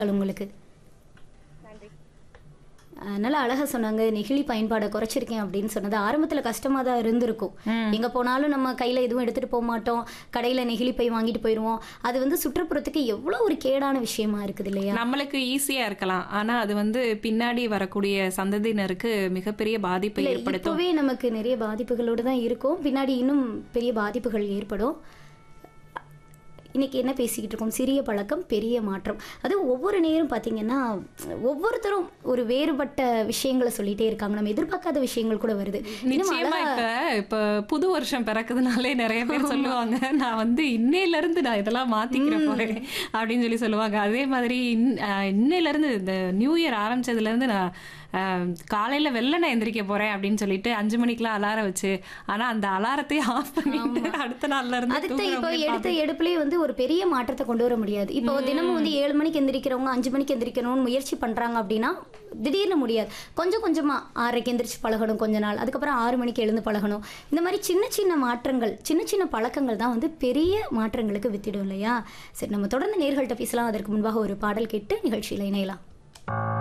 உங்களுக்கு நன்றி அஹ் நல்லா அழகா சொன்னாங்க நெகிழி பயன்பாடை குறைச்சிருக்கேன் அப்படின்னு சொன்னது ஆரம்பத்துல கஷ்டமா தான் இருந்திருக்கும் எங்க போனாலும் நம்ம கையில எதுவும் எடுத்துட்டு போக மாட்டோம் கடையில நெகிழி பை வாங்கிட்டு போயிடுவோம் அது வந்து சுற்றுப்புறத்துக்கு எவ்வளவு ஒரு கேடான விஷயமா இருக்குது இல்லையா நம்மளுக்கு ஈஸியா இருக்கலாம் ஆனா அது வந்து பின்னாடி வரக்கூடிய சந்ததியினருக்கு மிகப்பெரிய பாதிப்பை இல்ல ஏற்படுத்தும் இப்பவே நமக்கு நிறைய பாதிப்புகளோடு தான் இருக்கும் பின்னாடி இன்னும் பெரிய பாதிப்புகள் ஏற்படும் இன்னைக்கு என்ன பேசிக்கிட்டு இருக்கோம் சிறிய பழக்கம் பெரிய மாற்றம் அது ஒவ்வொரு நேரம் பார்த்தீங்கன்னா ஒவ்வொருத்தரும் ஒரு வேறுபட்ட விஷயங்களை சொல்லிட்டே இருக்காங்க நம்ம எதிர்பார்க்காத விஷயங்கள் கூட வருது இன்னும் நிச்சயமா இப்ப இப்ப புது வருஷம் பிறக்குதுனாலே நிறைய பேர் சொல்லுவாங்க நான் வந்து இன்னையில இருந்து நான் இதெல்லாம் மாத்திக்கிற போறேன் அப்படின்னு சொல்லி சொல்லுவாங்க அதே மாதிரி இன்- அஹ் இன்னையில இருந்து இந்த நியூ இயர் ஆரம்பிச்சதுல இருந்து நான் அஹ், காலையில வெள்ளை நான் எந்திரிக்க போறேன் அப்படின்னு சொல்லிட்டு அஞ்சு மணிக்கெல்லாம் அலாரம் வச்சு ஆனா அந்த அலாரத்தையும் ஆஃப் பண்ணிட்டு அடுத்த நாள்ல இருந்து அதுக்கு தூங்குற இப்போ மாதிரி எடுத்த எடுப்புலயே வந்து ஒரு பெரிய மாற்றத்தை கொண்டு வர முடியாது இப்போ தினமும் வந்து ஏழு மணிக்கு எந்திரிக்கிறவங்க அஞ்சு மணிக்கு எந்திரிக்கணும்னு முயற்சி பண்றாங்க அப்படின்னா திடீர்னு முடியாது கொஞ்சம் கொஞ்சமா ஆறரைக்கு எந்திரிச்சு பழகணும் கொஞ்ச நாள் அதுக்கப்புறம் ஆறு மணிக்கு எழுந்து பழகணும் இந்த மாதிரி சின்ன சின்ன மாற்றங்கள் சின்ன சின்ன பழக்கங்கள் தான் வந்து பெரிய மாற்றங்களுக்கு வித்திடும் இல்லையா சரி நம்ம தொடர்ந்து நேர்கள்ட்ட பேசலாம் அதற்கு முன்பாக ஒரு பாடல் கேட்டு நிகழ்ச்சியில இணையலாம்